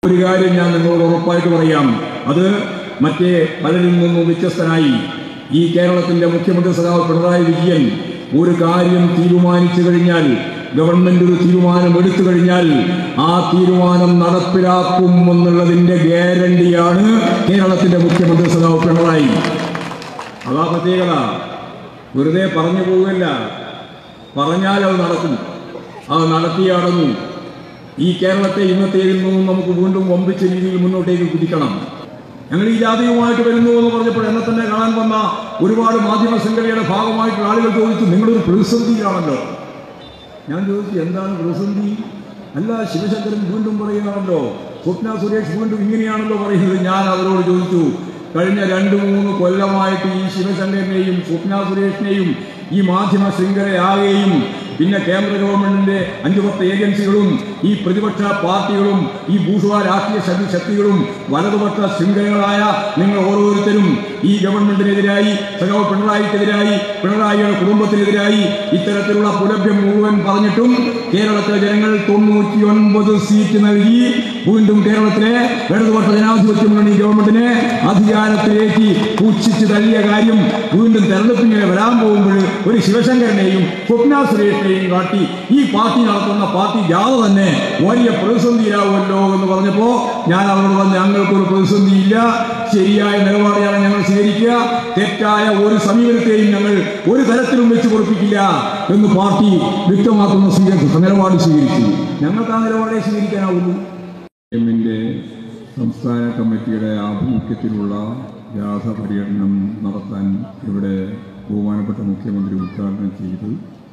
ഒരു കാര്യം ഞാൻ നിങ്ങളോട് ഉറപ്പായിട്ട് പറയാം അത് മറ്റേ പലരിൽ നിന്നും വ്യത്യസ്തനായി ഈ കേരളത്തിന്റെ മുഖ്യമന്ത്രി സഖാവ് പിണറായി വിജയൻ ഒരു കാര്യം തീരുമാനിച്ചു കഴിഞ്ഞാൽ ഗവൺമെന്റ് ഒരു തീരുമാനം എടുത്തു കഴിഞ്ഞാൽ ആ തീരുമാനം നടപ്പിലാക്കും എന്നുള്ളതിന്റെ ഗ്യാരണ്ടിയാണ് കേരളത്തിന്റെ മുഖ്യമന്ത്രി സഖാവ് പിണറായി അതാ പ്രത്യേകത വെറുതെ പറഞ്ഞു പോവുകയല്ല പറഞ്ഞാൽ അത് നടക്കും അത് നടത്തിയേ അടങ്ങും ഈ കേരളത്തെ ഇന്നത്തേതിൽ നിന്നും നമുക്ക് വീണ്ടും വമ്പിച്ച രീതിയിൽ മുന്നോട്ടേക്ക് കുതിക്കണം ഞങ്ങൾ ഈ ജാതിയുമായിട്ട് വരുന്നു എന്ന് പറഞ്ഞപ്പോൾ എന്നെ തന്നെ കാണാൻ വന്ന ഒരുപാട് മാധ്യമ ശൃംഖലയുടെ ഭാഗമായിട്ടുള്ള ആളുകൾ ചോദിച്ചു നിങ്ങളൊരു പ്രതിസന്ധിയിലാണല്ലോ ഞാൻ ചോദിച്ചു എന്താണ് പ്രതിസന്ധി അല്ല ശിവശങ്കരൻ വീണ്ടും പറയുകയാണല്ലോ സ്വപ്ന സുരേഷ് വീണ്ടും ഇങ്ങനെയാണല്ലോ പറയുന്നത് ഞാൻ അവരോട് ചോദിച്ചു കഴിഞ്ഞ രണ്ട് മൂന്ന് കൊല്ലമായിട്ട് ഈ ശിവശങ്കരനെയും സ്വപ്ന സുരേഷിനെയും ഈ മാധ്യമ ശൃംഖലയാകെയും പിന്നെ കേന്ദ്ര ഗവൺമെന്റിന്റെ അഞ്ചു പത്ത് ഏജൻസികളും ഈ പ്രതിപക്ഷ പാർട്ടികളും ഈ ഭൂഷുവ രാഷ്ട്രീയ ശക്തി ശക്തികളും വലതുപക്ഷ ശൃംഖലകളായ നിങ്ങൾ ഓരോരുത്തരും ഈ ഗവൺമെന്റിനെതിരായി സഖാവ് പിണറായിക്കെതിരായി പിണറായിയുടെ കുടുംബത്തിനെതിരായി ഇത്തരത്തിലുള്ള പുലഭ്യം മുഴുവൻ പറഞ്ഞിട്ടും കേരളത്തിലെ ജനങ്ങൾ തൊണ്ണൂറ്റി ഒൻപത് സീറ്റ് നൽകി വീണ്ടും കേരളത്തിലെ ഇടതുപക്ഷ ജനാധിപത്യ മുന്നണി ഗവൺമെന്റിനെ അധികാരത്തിലേക്ക് പുച്ഛിച്ച് തള്ളിയ കാര്യം വീണ്ടും തെരഞ്ഞെടുപ്പിങ്ങനെ വരാൻ പോകുമ്പോൾ ഒരു ശിവശങ്കരനെയും സ്വപ്ന സുരേഷിനെയും കാട്ടി ഈ പാർട്ടി നടത്തുന്ന പാർട്ടി ജാഥ തന്നെ വലിയ പ്രതിസന്ധിയാവുമല്ലോ എന്ന് പറഞ്ഞപ്പോ ഞാൻ അവരോട് പറഞ്ഞു ഞങ്ങൾക്കൊരു പ്രതിസന്ധിയില്ല ശരിയായ നിലപാടെയാണ് ഞങ്ങൾ സ്വീകരിക്കുക തെറ്റായ ഒരു സമീപനത്തെയും ഞങ്ങൾ ഒരു തരത്തിലും വെച്ച് പൊറപ്പിക്കില്ല എന്ന് പാർട്ടി വ്യക്തമാക്കുന്ന സ്വീകരിച്ചു നിലപാട് സ്വീകരിച്ചു ഞങ്ങൾക്ക് ആ നിലപാടെ സ്വീകരിക്കാനാവുള്ളൂ എമ്മിൻ്റെ സംസ്ഥാന കമ്മിറ്റിയുടെ ആഭിമുഖ്യത്തിലുള്ള ജാഥ പര്യടനം നടത്താൻ ഇവിടെ ബഹുമാനപ്പെട്ട മുഖ്യമന്ത്രി ഉദ്ഘാടനം ചെയ്തു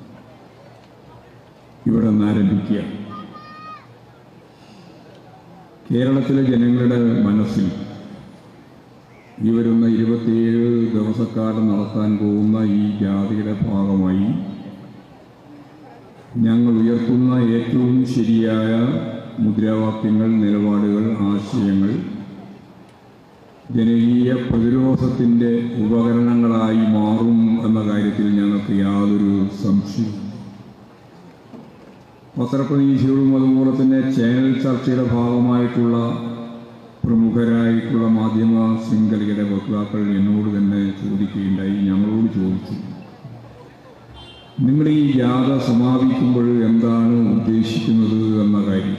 ഇവിടെ നിന്ന് ആരംഭിക്കുക കേരളത്തിലെ ജനങ്ങളുടെ മനസ്സിൽ ഈ വരുന്ന ഇരുപത്തിയേഴ് ദിവസക്കാലം നടത്താൻ പോകുന്ന ഈ ജാതിയുടെ ഭാഗമായി ഞങ്ങൾ ഉയർത്തുന്ന ഏറ്റവും ശരിയായ മുദ്രാവാക്യങ്ങൾ നിലപാടുകൾ ആശയങ്ങൾ ജനകീയ പ്രതിരോധത്തിൻ്റെ ഉപകരണങ്ങളായി മാറും എന്ന കാര്യത്തിൽ ഞങ്ങൾക്ക് യാതൊരു സംശയവും പത്രപ്രതീക്ഷകളും അതുപോലെ തന്നെ ചാനൽ ചർച്ചയുടെ ഭാഗമായിട്ടുള്ള പ്രമുഖരായിട്ടുള്ള മാധ്യമ ശൃംഖലയുടെ വക്താക്കൾ എന്നോട് തന്നെ ചോദിക്കുകയുണ്ടായി ഞങ്ങളോട് ചോദിച്ചു നിങ്ങൾ ഈ ജാഥ സമാപിക്കുമ്പോൾ എന്താണ് ഉദ്ദേശിക്കുന്നത് എന്ന കാര്യം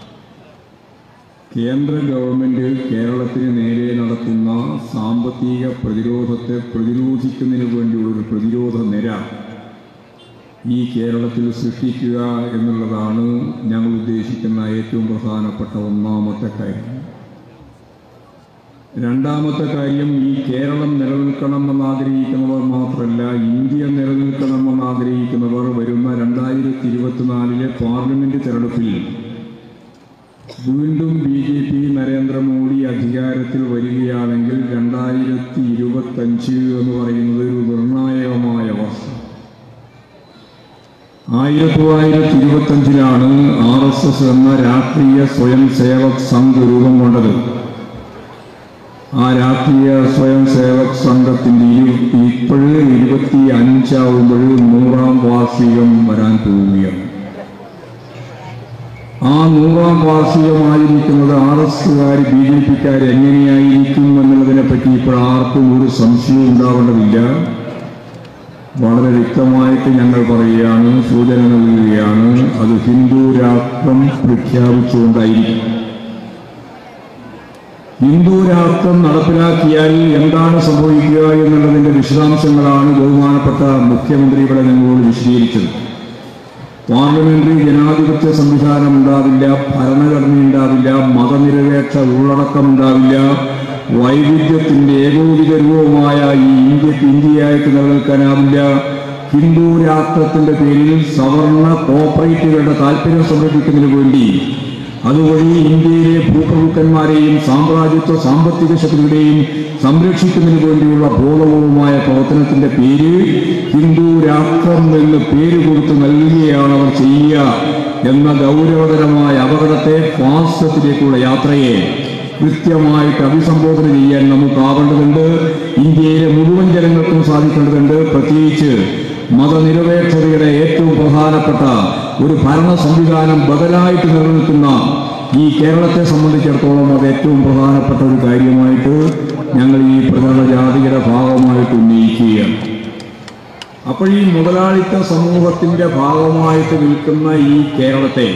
കേന്ദ്ര ഗവൺമെന്റ് കേരളത്തിന് നേരെ നടത്തുന്ന സാമ്പത്തിക പ്രതിരോധത്തെ പ്രതിരോധിക്കുന്നതിന് വേണ്ടിയുള്ള ഒരു പ്രതിരോധ നിര ഈ കേരളത്തിൽ സൃഷ്ടിക്കുക എന്നുള്ളതാണ് ഞങ്ങൾ ഉദ്ദേശിക്കുന്ന ഏറ്റവും പ്രധാനപ്പെട്ട ഒന്നാമത്തെ കാര്യം രണ്ടാമത്തെ കാര്യം ഈ കേരളം നിലനിൽക്കണമെന്ന് ആഗ്രഹിക്കുന്നവർ മാത്രമല്ല ഇന്ത്യ നിലനിൽക്കണമെന്ന് ആഗ്രഹിക്കുന്നവർ വരുന്ന രണ്ടായിരത്തി ഇരുപത്തിനാലിലെ പാർലമെന്റ് തെരഞ്ഞെടുപ്പിൽ വീണ്ടും ബി ജെ പി നരേന്ദ്രമോദി അധികാരത്തിൽ വരികയാണെങ്കിൽ രണ്ടായിരത്തി ഇരുപത്തഞ്ച് എന്ന് പറയുന്നത് ഒരു നിർണായകമായ വർഷം ആയിരത്തി തൊള്ളായിരത്തി ഇരുപത്തഞ്ചിലാണ് ആർ എസ് എസ് എന്ന രാഷ്ട്രീയ സ്വയം സേവക് സംഘ് രൂപം കൊണ്ടത് ആ രാഷ്ട്രീയ സ്വയം സേവക് സംഘത്തിന്റെ ഇരു ഇപ്പോഴ് ഇരുപത്തി അഞ്ചാവുമ്പോൾ നൂറാം വാർഷികം വരാൻ പോവുകയാണ് ആ നൂറാം വാർഷികമായിരിക്കുന്നത് ആർ എസ്സുകാർ ബി ജെ പിക്കാർ എങ്ങനെയായിരിക്കും എന്നുള്ളതിനെ പറ്റി ഇപ്പോൾ ആർക്കും ഒരു സംശയവും ഉണ്ടാവേണ്ടതില്ല വളരെ വ്യക്തമായിട്ട് ഞങ്ങൾ പറയുകയാണ് സൂചന നൽകുകയാണ് അത് ഹിന്ദു രാഷ്ട്രം പ്രഖ്യാപിച്ചുകൊണ്ടായിരിക്കും ഹിന്ദു രാഷ്ട്രം നടപ്പിലാക്കിയാൽ എന്താണ് സംഭവിക്കുക എന്നുള്ളതിന്റെ വിശദാംശങ്ങളാണ് ബഹുമാനപ്പെട്ട മുഖ്യമന്ത്രി ഇവിടെ നിങ്ങളോട് വിശദീകരിച്ചത് പാർലമെന്ററി ജനാധിപത്യ സംവിധാനം ഉണ്ടാവില്ല ഭരണഘടന ഉണ്ടാവില്ല മതനിരപേക്ഷ ഉള്ളടക്കം ഉണ്ടാവില്ല വൈവിധ്യത്തിന്റെ ഏകോപിത രൂപമായ ഈ ഇന്ത്യക്ക് ഇന്ത്യയായിട്ട് നിലനിൽക്കാനാവില്ല ഹിന്ദു രാഷ്ട്രത്തിന്റെ പേരിൽ സവർണ കോപ്പറേറ്റുകളുടെ താല്പര്യം സംരക്ഷിക്കുന്നതിന് വേണ്ടി അതുവഴി ഇന്ത്യയിലെ ഭൂപ്രഭുക്കന്മാരെയും സാമ്രാജ്യത്വ സാമ്പത്തിക ശക്തികളുടെയും സംരക്ഷിക്കുന്നതിന് വേണ്ടിയുള്ള ബോധപൂർവമായ പ്രവർത്തനത്തിന്റെ പേര് ഹിന്ദു രാഷ്ട്രം എന്ന് പേര് കൊടുത്ത് നൽകുകയാണ് അവർ ചെയ്യുക എന്ന ഗൗരവതരമായ അപകടത്തെ ഫാസിസത്തിലേക്കുള്ള യാത്രയെ കൃത്യമായിട്ട് അഭിസംബോധന ചെയ്യാൻ നമുക്കാവേണ്ടതുണ്ട് ഇന്ത്യയിലെ മുഴുവൻ ജനങ്ങൾക്കും സാധിക്കേണ്ടതുണ്ട് പ്രത്യേകിച്ച് മതനിരപേക്ഷതയുടെ ഏറ്റവും പ്രധാനപ്പെട്ട ഒരു ഭരണ സംവിധാനം ബദലായിട്ട് നിലനിൽക്കുന്ന ഈ കേരളത്തെ സംബന്ധിച്ചിടത്തോളം അത് ഏറ്റവും പ്രധാനപ്പെട്ട ഒരു കാര്യമായിട്ട് ഞങ്ങൾ ഈ പ്രകടന ജാതിയുടെ ഭാഗമായിട്ട് ഉന്നയിക്കുകയാണ് അപ്പോൾ ഈ മുതലാളിത്ത സമൂഹത്തിന്റെ ഭാഗമായിട്ട് നിൽക്കുന്ന ഈ കേരളത്തെ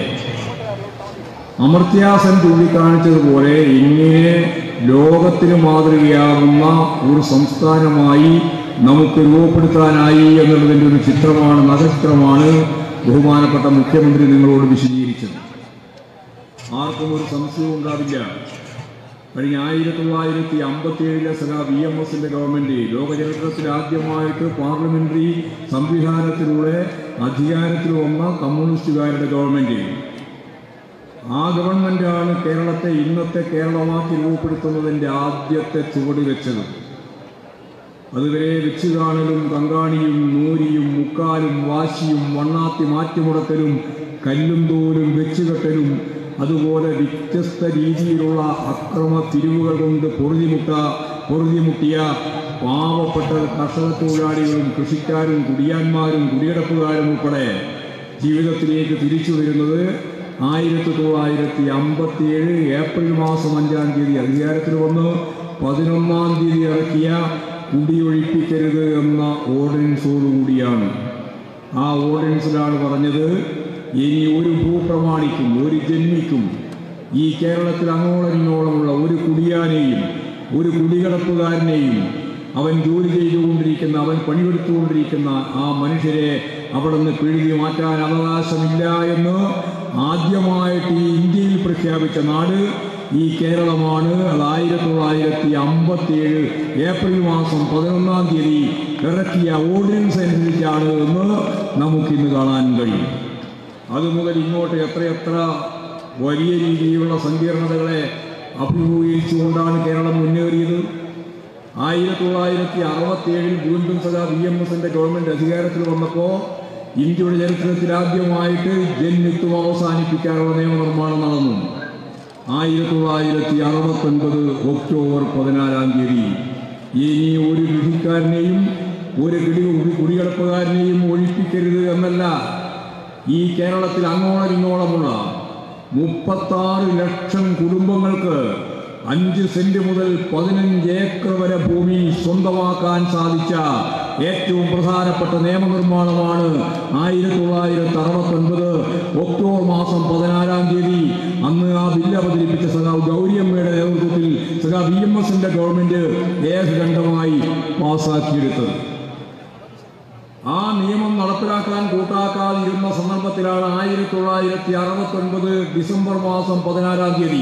അമർത്യാസൻ ചൂണ്ടിക്കാണിച്ചതുപോലെ ഇങ്ങനെ ലോകത്തിന് മാതൃകയാകുന്ന ഒരു സംസ്ഥാനമായി നമുക്ക് രൂപപ്പെടുത്താനായി എന്നുള്ളതിൻ്റെ ഒരു ചിത്രമാണ് നഖചിത്രമാണ് ബഹുമാനപ്പെട്ട മുഖ്യമന്ത്രി നിങ്ങളോട് വിശദീകരിച്ചത് ആർക്കും ഒരു സംശയവും ഉണ്ടാവില്ല കഴിഞ്ഞ ആയിരത്തി തൊള്ളായിരത്തി അമ്പത്തി ഏഴിലെ സഖാ വി എം എസിന്റെ ഗവൺമെന്റ് ലോക ചരിത്രത്തിൽ ആദ്യമായിട്ട് പാർലമെന്ററി സംവിധാനത്തിലൂടെ അധികാരത്തിൽ വന്ന കമ്മ്യൂണിസ്റ്റുകാരുടെ ഗവൺമെന്റ് ആ ഗവൺമെന്റാണ് കേരളത്തെ ഇന്നത്തെ കേരളമാക്കി രൂപപ്പെടുത്തുന്നതിന്റെ ആദ്യത്തെ ചുവട് വെച്ചത് അതുവരെ വെച്ചു കാണലും കങ്കാണിയും നൂരിയും മുക്കാലും വാശിയും വണ്ണാത്തി മാറ്റിമുടക്കലും കല്ലും തോലും വെച്ചുകെട്ടലും അതുപോലെ വ്യത്യസ്ത രീതിയിലുള്ള അക്രമ തിരിവുകൾ കൊണ്ട് പൊറുതിമുട്ട പൊറുതിമുട്ടിയ പാവപ്പെട്ട കർഷക തൊഴിലാളികളും കൃഷിക്കാരും കുടിയാന്മാരും കുടിയടപ്പുകാരും ഉൾപ്പെടെ ജീവിതത്തിലേക്ക് തിരിച്ചു വരുന്നത് ആയിരത്തി തൊള്ളായിരത്തി അമ്പത്തിയേഴ് ഏപ്രിൽ മാസം അഞ്ചാം തീയതി അധികാരത്തിൽ വന്ന് പതിനൊന്നാം തീയതി ഇറക്കിയ കുടിയൊഴിപ്പിക്കരുത് എന്ന ഓർഡിനൻസോടുകൂടിയാണ് ആ ഓർഡിനൻസിലാണ് പറഞ്ഞത് ഇനി ഒരു ഭൂപ്രമാണിക്കും ഒരു ജന്മിക്കും ഈ കേരളത്തിൽ അങ്ങോളം ഇങ്ങോളമുള്ള ഒരു കുടിയാനെയും ഒരു കുടികടപ്പുകാരനെയും അവൻ ജോലി ചെയ്തുകൊണ്ടിരിക്കുന്ന അവൻ പണിയെടുത്തുകൊണ്ടിരിക്കുന്ന ആ മനുഷ്യരെ അവിടെ നിന്ന് പിഴുതി മാറ്റാൻ അവകാശമില്ല എന്ന് ആദ്യമായിട്ട് ഈ ഇന്ത്യയിൽ പ്രഖ്യാപിച്ച നാട് ഈ കേരളമാണ് അത് ആയിരത്തി തൊള്ളായിരത്തി അമ്പത്തിയേഴ് ഏപ്രിൽ മാസം പതിനൊന്നാം തീയതി ഇറക്കിയ ഓർഡിനൻസ് അനുസരിച്ചാണ് എന്ന് നമുക്കിന്ന് കാണാൻ കഴിയും അതുമുതൽ ഇങ്ങോട്ട് എത്രയെത്ര വലിയ രീതിയിലുള്ള സങ്കീർണതകളെ അഭിമുഖീകരിച്ചുകൊണ്ടാണ് കേരളം മുന്നേറിയത് ആയിരത്തി തൊള്ളായിരത്തി അറുപത്തിയേഴിൽ വീണ്ടും സദാ വി എം എസിന്റെ ഗവൺമെന്റ് അധികാരത്തിൽ വന്നപ്പോൾ ഇന്ത്യയുടെ ചരിത്രത്തിൽ ആദ്യമായിട്ട് ജന്മിത്വം അവസാനിപ്പിക്കാനുള്ള നിയമനിർമ്മാണം നടന്നു ആയിരത്തി തൊള്ളായിരത്തി അറുപത്തൊൻപത് ഒക്ടോബർ പതിനാലാം തീയതി ഇനി ഒരു വിധിക്കാരനെയും ഒരു കിടി കുടികിടപ്പുകാരനെയും ഒഴിപ്പിക്കരുത് എന്നല്ല ഈ കേരളത്തിൽ അങ്ങോളം ഇങ്ങോളമുള്ള മുപ്പത്താറ് ലക്ഷം കുടുംബങ്ങൾക്ക് അഞ്ച് സെന്റ് മുതൽ പതിനഞ്ച് ഏക്കർ വരെ ഭൂമി സ്വന്തമാക്കാൻ സാധിച്ച ഏറ്റവും പ്രധാനപ്പെട്ട നിയമനിർമ്മാണമാണ് ആയിരത്തി തൊള്ളായിരത്തി അറുപത്തൊൻപത് ഒക്ടോബർ മാസം പതിനാലാം തീയതി അന്ന് ആ ബില്ല് അവതരിപ്പിച്ച സഖാവ് ഗൗരിയമ്മയുടെ നേതൃത്വത്തിൽ സഖാ വി എം എസിന്റെ ഗവൺമെന്റ് ഏകകണ്ഠമായി പാസാക്കിയെടുത്തത് ആ നിയമം നടപ്പിലാക്കാൻ കൂട്ടാക്കാതിരുന്ന സന്ദർഭത്തിലാണ് ആയിരത്തി തൊള്ളായിരത്തി അറുപത്തൊൻപത് ഡിസംബർ മാസം പതിനാലാം തീയതി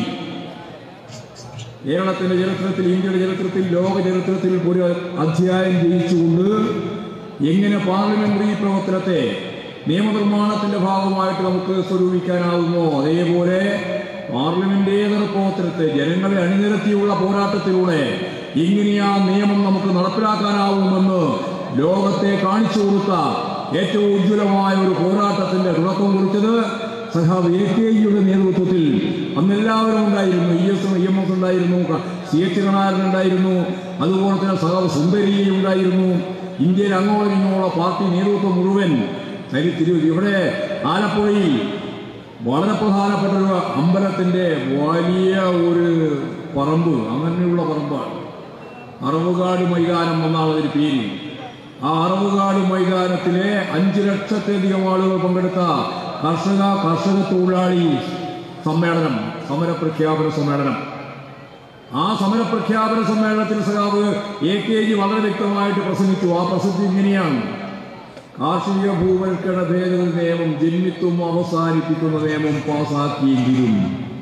കേരളത്തിന്റെ ചരിത്രത്തിൽ ഇന്ത്യയുടെ ചരിത്രത്തിൽ ലോക ചരിത്രത്തിൽ ഒരു അധ്യായം ജയിച്ചുകൊണ്ട് എങ്ങനെ പാർലമെന്ററി പ്രവർത്തനത്തെ നിയമനിർമ്മാണത്തിന്റെ ഭാഗമായിട്ട് നമുക്ക് സ്വരൂപിക്കാനാവുമോ അതേപോലെ പാർലമെന്റേതര പ്രവർത്തനത്തെ ജനങ്ങളെ അണിനിരത്തിയുള്ള പോരാട്ടത്തിലൂടെ എങ്ങനെ ആ നിയമം നമുക്ക് നടപ്പിലാക്കാനാവുമെന്ന് ലോകത്തെ കാണിച്ചു കൊടുത്ത ഏറ്റവും ഉജ്ജ്വലമായ ഒരു പോരാട്ടത്തിന്റെ തുടക്കം കുറിച്ചത് സഹാബ് എ കെ ജിയുടെ നേതൃത്വത്തിൽ അന്ന് എല്ലാവരും ഉണ്ടായിരുന്നു E S E M S ഉണ്ടായിരുന്നു സി എച്ച് കണാരൻ ഉണ്ടായിരുന്നു അതുപോലെ തന്നെ സഹാബ് സുന്ദരി ഉണ്ടായിരുന്നു ഇന്ത്യയിൽ അങ്ങോളം ഇങ്ങോളം പാർട്ടി നേതൃത്വം മുഴുവൻ തരി തിരു ഇവിടെ ആലപ്പുഴയിൽ വളരെ പ്രധാനപ്പെട്ട ഒരു അമ്പലത്തിന്റെ വലിയ ഒരു പറമ്പ് അങ്ങനെയുള്ള പറമ്പാണ് അറവുകാട് മൈതാനം എന്നാണ് അതിന് പേര് ആ അറവുകാട് മൈതാനത്തിലെ അഞ്ചു ലക്ഷത്തിലധികം ആളുകൾ പങ്കെടുത്ത കർഷക കർഷക തൊഴിലാളി സമ്മേളനം സമരപ്രഖ്യാപന സമ്മേളനം ആ സമരപ്രഖ്യാപന സമ്മേളനത്തിൽ സഖാവ് എ കെ ജി വളരെ വ്യക്തമായിട്ട് പ്രസംഗിച്ചു ആ പ്രസംഗം ഇങ്ങനെയാണ് കാർഷിക ഭൂവൽക്കരണ ഭേദഗതി നിയമം ജന്മിത്വം അവസാനിപ്പിക്കുന്ന നിയമം പാസാക്കിയെങ്കിലും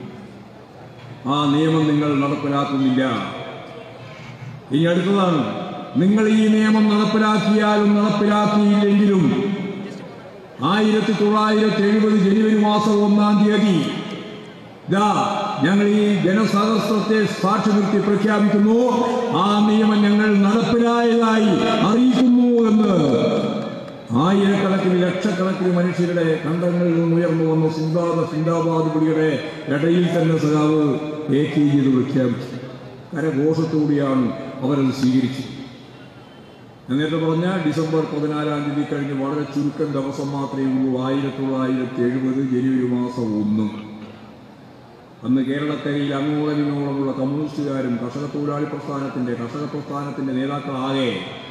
ആ നിയമം നിങ്ങൾ നടപ്പിലാക്കുന്നില്ല ഇനി അടുത്തതാണ് നിങ്ങൾ ഈ നിയമം നടപ്പിലാക്കിയാലും നടപ്പിലാക്കിയില്ലെങ്കിലും ആയിരത്തി തൊള്ളായിരത്തി എഴുപത് ജനുവരി മാസം ഒന്നാം തീയതി ഇതാ ഞങ്ങൾ ഈ ജനസഹസ്രത്തെ സാക്ഷി നിർത്തി പ്രഖ്യാപിക്കുന്നു ആ നിയമം ഞങ്ങൾ നടപ്പിലായതായി അറിയിക്കുന്നു എന്ന് ആയിരക്കണക്കിന് ലക്ഷക്കണക്കിന് മനുഷ്യരുടെ കണ്ടങ്ങളിൽ നിന്ന് ഉയർന്നു വന്ന സിന്ദാബ സിന്ദാബാദ് പുലിയുടെ ഇടയിൽ തന്നെ സഖാവ് എ കെ ജി ഇത് പ്രഖ്യാപിച്ചു കരഘോഷത്തോടെയാണ് അവരത് സ്വീകരിച്ചത് ഞാൻ നേരത്തെ പറഞ്ഞ ഡിസംബർ പതിനാലാം തീയതി കഴിഞ്ഞ് വളരെ ചുരുക്കം ദിവസം മാത്രമേ ഉള്ളൂ ആയിരത്തി തൊള്ളായിരത്തി എഴുപത് ജനുവരി മാസം ഒന്ന് അന്ന് കേരളക്കരയിൽ അങ്ങോളം ഇങ്ങോളമുള്ള കമ്മ്യൂണിസ്റ്റുകാരും കർഷക തൊഴിലാളി പ്രസ്ഥാനത്തിന്റെ കർഷക പ്രസ്ഥാനത്തിന്റെ നേതാക്കളാകെ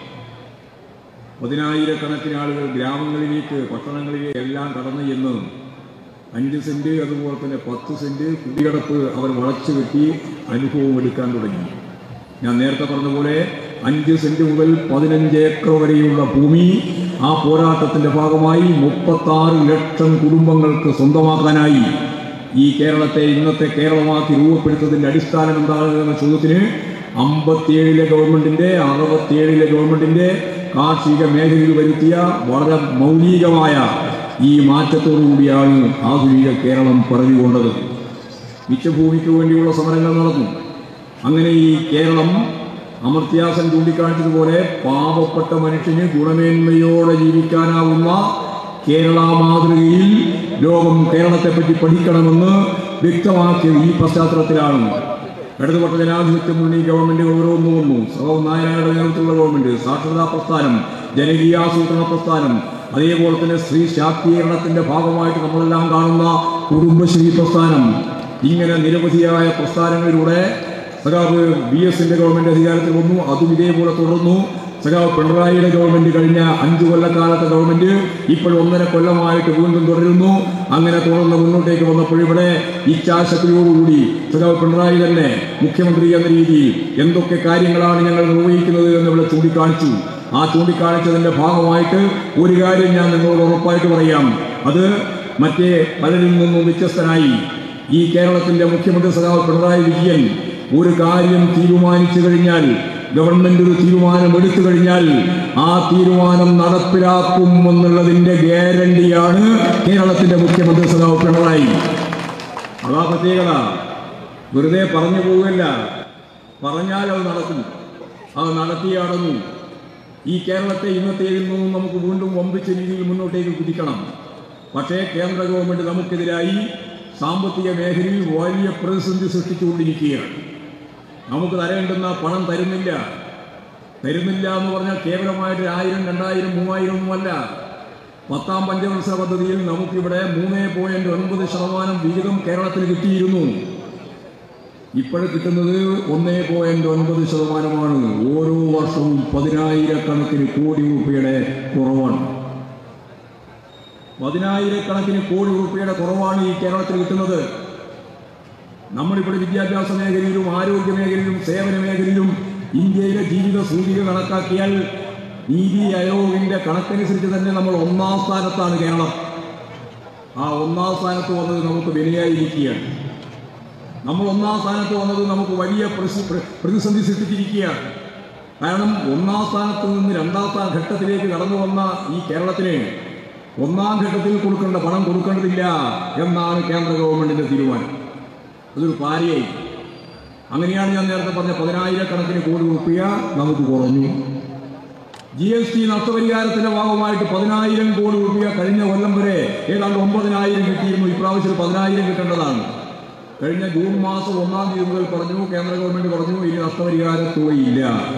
പതിനായിരക്കണക്കിന് ആളുകൾ ഗ്രാമങ്ങളിലേക്ക് പട്ടണങ്ങളിലേക്ക് എല്ലാം കടന്നു ചെന്ന് അഞ്ച് സെന്റ് അതുപോലെ തന്നെ പത്ത് സെന്റ് കുടിയടപ്പ് അവർ വളച്ചു കെട്ടി അനുഭവം എടുക്കാൻ തുടങ്ങി ഞാൻ നേരത്തെ പറഞ്ഞ പോലെ അഞ്ച് സെന്റ് മുതൽ പതിനഞ്ച് ഏക്കർ വരെയുള്ള ഭൂമി ആ പോരാട്ടത്തിന്റെ ഭാഗമായി മുപ്പത്താറ് ലക്ഷം കുടുംബങ്ങൾക്ക് സ്വന്തമാക്കാനായി ഈ കേരളത്തെ ഇന്നത്തെ കേരളമാക്കി രൂപപ്പെടുത്തതിന്റെ അടിസ്ഥാനം എന്താണ് എന്ന ചോദ്യത്തിന് അമ്പത്തിയേഴിലെ ഗവൺമെന്റിന്റെ അറുപത്തിയേഴിലെ ഗവൺമെന്റിന്റെ കാർഷിക മേഖലയിൽ വരുത്തിയ വളരെ മൗലികമായ ഈ മാറ്റത്തോടു കൂടിയാണ് ആധുനിക കേരളം പറഞ്ഞുകൊണ്ടത് മിച്ചഭൂമിക്ക് വേണ്ടിയുള്ള സമരങ്ങൾ നടന്നു അങ്ങനെ ഈ കേരളം അമർത്യാസൻ ചൂണ്ടിക്കാണിച്ചതുപോലെ പാവപ്പെട്ട മനുഷ്യന് ഗുണമേന്മയോടെ ജീവിക്കാനാവുന്ന കേരള മാതൃകയിൽ ലോകം കേരളത്തെപ്പറ്റി പഠിക്കണമെന്ന് വ്യക്തമാക്കിയ ഈ പശ്ചാത്തലത്തിലാണ് ഇടതുപക്ഷ ജനാധിപത്യ മുന്നണി ഗവൺമെന്റ് ഓരോന്നു വന്നു സഹോ നായനാരുടെ നേതൃത്വത്തിലുള്ള ഗവൺമെന്റ് സാക്ഷരതാ പ്രസ്ഥാനം ജനകീയാസൂത്രണ പ്രസ്ഥാനം അതേപോലെ തന്നെ സ്ത്രീ ശാക്തീകരണത്തിന്റെ ഭാഗമായിട്ട് നമ്മളെല്ലാം കാണുന്ന കുടുംബശ്രീ പ്രസ്ഥാനം ഇങ്ങനെ നിരവധിയായ പ്രസ്ഥാനങ്ങളിലൂടെ സഖാവ് ബി എസിന്റെ ഗവൺമെന്റ് അധികാരത്തിൽ വന്നു അതും ഇതേപോലെ തുടർന്നു സഖാവ് പിണറായിയുടെ ഗവൺമെന്റ് കഴിഞ്ഞ അഞ്ചു കൊല്ലക്കാലത്തെ ഗവൺമെന്റ് ഇപ്പോൾ ഒന്നര കൊല്ലമായിട്ട് വീണ്ടും തുടരുന്നു അങ്ങനെ തുടർന്ന് മുന്നോട്ടേക്ക് വന്നപ്പോൾ ഇവിടെ ഇച്ഛാശക്തിയോടുകൂടി സഖാവ് പിണറായി തന്നെ മുഖ്യമന്ത്രി എന്ന രീതിയിൽ എന്തൊക്കെ കാര്യങ്ങളാണ് ഞങ്ങൾ നിർവഹിക്കുന്നത് എന്ന് ഇവിടെ ചൂണ്ടിക്കാണിച്ചു ആ ചൂണ്ടിക്കാണിച്ചതിന്റെ ഭാഗമായിട്ട് ഒരു കാര്യം ഞാൻ നിങ്ങളോട് ഉറപ്പായിട്ട് പറയാം അത് മറ്റേ പലരിൽ നിന്നും വ്യത്യസ്തനായി ഈ കേരളത്തിന്റെ മുഖ്യമന്ത്രി സഖാവ് പിണറായി വിജയൻ ഒരു കാര്യം തീരുമാനിച്ചു കഴിഞ്ഞാൽ ഗവൺമെന്റ് ഒരു തീരുമാനം എടുത്തു കഴിഞ്ഞാൽ ആ തീരുമാനം നടപ്പിലാക്കും എന്നുള്ളതിന്റെ ഗ്യാരണ്ടിയാണ് കേരളത്തിന്റെ മുഖ്യമന്ത്രി സഖാവ് പിണറായി അതാ പ്രത്യേകത വെറുതെ പറഞ്ഞു പോവുകയല്ല പറഞ്ഞാൽ അത് നടക്കും അത് നടത്തിയേ അടങ്ങും ഈ കേരളത്തെ ഇന്നത്തേതിൽ നിന്നും നമുക്ക് വീണ്ടും വമ്പിച്ച രീതിയിൽ മുന്നോട്ടേക്ക് കുതിക്കണം പക്ഷേ കേന്ദ്ര ഗവൺമെന്റ് നമുക്കെതിരായി സാമ്പത്തിക മേഖലയിൽ വലിയ പ്രതിസന്ധി സൃഷ്ടിച്ചുകൊണ്ടിരിക്കുകയാണ് നമുക്ക് തരേണ്ടുന്ന പണം തരുന്നില്ല തരുന്നില്ല എന്ന് പറഞ്ഞാൽ കേവലമായിട്ട് ആയിരം രണ്ടായിരം മൂവായിരം ഒന്നുമല്ല പത്താം പഞ്ചവത്സര പദ്ധതിയിൽ നമുക്കിവിടെ മൂന്ന് പോയിന്റ് ഒൻപത് ശതമാനം വിഹിതം കേരളത്തിന് കിട്ടിയിരുന്നു ഇപ്പോൾ കിട്ടുന്നത് ഒന്നേ പോയിന്റ് ഒൻപത് ശതമാനമാണ് ഓരോ വർഷവും പതിനായിരക്കണക്കിന് കോടി രൂപയുടെ കുറവാണ് പതിനായിരക്കണക്കിന് കോടി രൂപയുടെ കുറവാണ് ഈ കേരളത്തിൽ കിട്ടുന്നത് നമ്മളിവിടെ വിദ്യാഭ്യാസ മേഖലയിലും ആരോഗ്യ മേഖലയിലും സേവന മേഖലയിലും ഇന്ത്യയിലെ ജീവിത സൂചിക കണക്കാക്കിയാൽ നീതി ആയോഗിന്റെ കണക്കനുസരിച്ച് തന്നെ നമ്മൾ ഒന്നാം സ്ഥാനത്താണ് കേരളം ആ ഒന്നാം സ്ഥാനത്ത് വന്നത് നമുക്ക് വിലയായിരിക്കുകയാണ് നമ്മൾ ഒന്നാം സ്ഥാനത്ത് വന്നത് നമുക്ക് വലിയ പ്രസി- പ്ര- പ്രതിസന്ധി സൃഷ്ടിച്ചിരിക്കുകയാണ് കാരണം ഒന്നാം സ്ഥാനത്ത് നിന്ന് രണ്ടാം സ്ഥാന ഘട്ടത്തിലേക്ക് കടന്നു വന്ന ഈ കേരളത്തിന് ഒന്നാം ഘട്ടത്തിൽ കൊടുക്കേണ്ട പണം കൊടുക്കേണ്ടതില്ല എന്നാണ് കേന്ദ്ര ഗവൺമെന്റിന്റെ തീരുമാനം അതൊരു പാരയായി അങ്ങനെയാണ് ഞാൻ നേരത്തെ പറഞ്ഞ പതിനായിരക്കണക്കിന് കോടി റുപ്യ നമുക്ക് കുറഞ്ഞു ജി എസ് ടി നഷ്ടപരിഹാരത്തിന്റെ ഭാഗമായിട്ട് പതിനായിരം കോടി റുപ്യ കഴിഞ്ഞ കൊല്ലം വരെ ഏതാണ്ട് ഒമ്പതിനായിരം കിട്ടിയിരുന്നു ഇപ്രാവശ്യം പതിനായിരം കിട്ടേണ്ടതാണ് കഴിഞ്ഞ ജൂൺ മാസം ഒന്നാം തീയതി മുതൽ പറഞ്ഞു കേന്ദ്ര ഗവൺമെന്റ് പറഞ്ഞു ഇനി നഷ്ടപരിഹാര തുകയില്ല